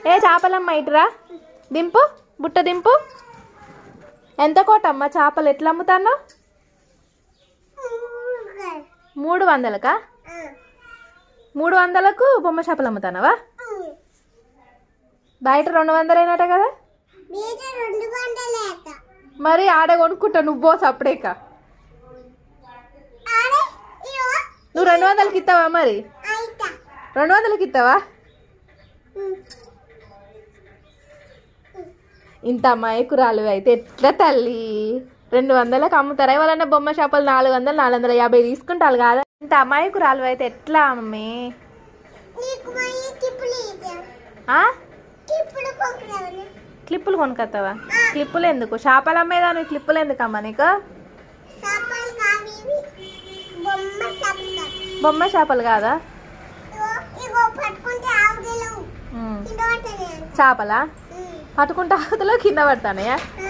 ఏ చేపలమ్మ ఇటురా దింపు బుట్ట దింపు ఎంత కోటమ్మ చేపలు ఎట్లా అమ్ముతాను మూడు వందలకా మూడు వందలకు బొమ్మ చేపలు అమ్ముతానవా బయట రెండు వందలైనట కదా మీద రెండు వందలేక మరి ఆడ కొనుక్కుంటా నువ్వు పోసు అప్పుడేక అరే ఇయో నువ్వు రెండు వందలకి ఇస్తావా మరి అయితా రెండు వందలకి ఇస్తావా ఇంత అమాయకురాలు అయితే ఎట్లా తల్లి రెండు వందలకు అమ్ముతారా ఎవరన్నా బొమ్మ చేపలు నాలుగు వందలు నాలుగు వందల యాభై తీసుకుంటారు కాదా ఇంత అమాయకురాలు అయితే ఎట్లా అమ్మే నీకు మా ఈ టిప్పులు ఇద్దాం ఆ? టిప్పులు కొనుక్కురావని క్లిప్పులు కొనుక్కొస్తావా క్లిప్పులు ఎందుకు చేపలు అమ్మేదాన్ని క్లిప్పులు ఎందుకు అమ్మా నీకు చేపలు కావి ఇవి. బొమ్మ చేపలు బొమ్మ చేపలు కాదా ఇగో ఇగో పట్టుకుంటే ఆవుదలేవు ఉమ్. కింద పట్టనే చేపలా పట్టుకుంటా అవతలో కింద పడతానయా ఆ